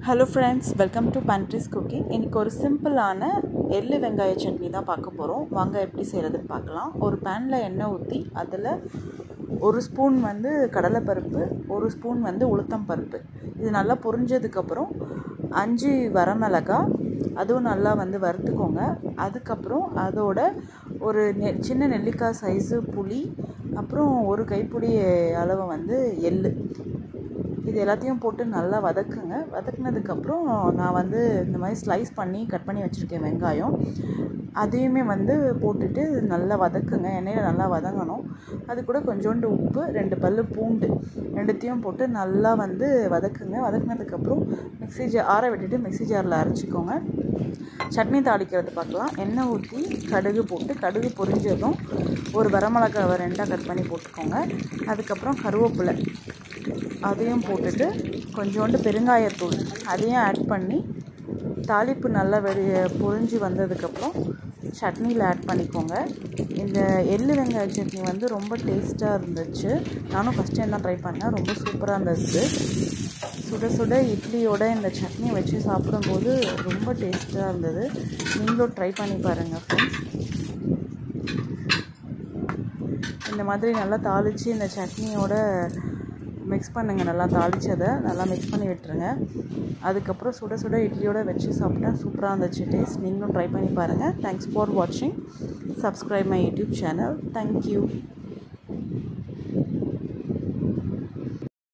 hello friends welcome to பண்ட்ரிஸ் cooking இன்றைக்கி ஒரு சிம்பிளான எள்ளு வெங்காய சட்னி தான் பார்க்க போகிறோம் வாங்க எப்படி செய்கிறதுன்னு பார்க்கலாம் ஒரு பேனில் எண்ணெய் ஊற்றி அதில் ஒரு ஸ்பூன் வந்து கடலைப்பருப்பு ஒரு ஸ்பூன் வந்து உளுத்தம் பருப்பு இது நல்லா பொரிஞ்சதுக்கப்புறம் அஞ்சு வரமிளகா அதுவும் நல்லா வந்து வறுத்துக்கோங்க அதுக்கப்புறம் அதோட ஒரு நெ சின்ன நெல்லிக்காய் சைஸு புளி அப்புறம் ஒரு கைப்பிடி அளவு வந்து எள்ளு இது எல்லாத்தையும் போட்டு நல்லா வதக்குங்க வதக்குனதுக்கப்புறம் நான் வந்து இந்த மாதிரி ஸ்லைஸ் பண்ணி கட் பண்ணி வச்சுருக்கேன் வெங்காயம் அதையுமே வந்து போட்டுட்டு நல்லா வதக்குங்க எண்ணெயில் நல்லா வதங்கணும் அது கூட கொஞ்சோண்டு உப்பு ரெண்டு பல் பூண்டு ரெண்டுத்தையும் போட்டு நல்லா வந்து வதக்குங்க வதக்குனதுக்கப்புறம் மிக்ஸி ஜார் ஆற விட்டுட்டு மிக்ஸி ஜாரில் அரைச்சிக்கோங்க சட்னி தாளிக்கிறது பார்க்கலாம் எண்ணெய் ஊற்றி கடுகு போட்டு கடுகு பொரிஞ்சதும் ஒரு வரமிளகாவை ரெண்டாக கட் பண்ணி போட்டுக்கோங்க அதுக்கப்புறம் கருவேப்பிலை அதையும் போட்டுட்டு கொஞ்சோண்டு பெருங்காயத்தூள் அதையும் ஆட் பண்ணி தாளிப்பு நல்லா வெளியே பொரிஞ்சு வந்ததுக்கப்புறம் சட்னியில் ஆட் பண்ணிக்கோங்க இந்த எள்ளு வெங்காய சட்னி வந்து ரொம்ப டேஸ்ட்டாக இருந்துச்சு நானும் ஃபஸ்ட் டைம் தான் ட்ரை பண்ணேன் ரொம்ப சூப்பராக இருந்துச்சு சுட சுட இட்லியோட இந்த சட்னி வச்சு சாப்பிடும்போது ரொம்ப டேஸ்ட்டாக இருந்தது நீங்களும் ட்ரை பண்ணி பாருங்கள் ஃப்ரெண்ட்ஸ் இந்த மாதிரி நல்லா தாளித்து இந்த சட்னியோட மிக்ஸ் பண்ணுங்கள் நல்லா தாளித்ததை நல்லா மிக்ஸ் பண்ணி விட்டுருங்க அதுக்கப்புறம் சுட சுட இட்லியோட வச்சு சாப்பிட்டா சூப்பராக இருந்துச்சு டேஸ்ட் நீங்களும் ட்ரை பண்ணி பாருங்கள் தேங்க்ஸ் ஃபார் வாட்சிங் subscribe my YouTube channel thank you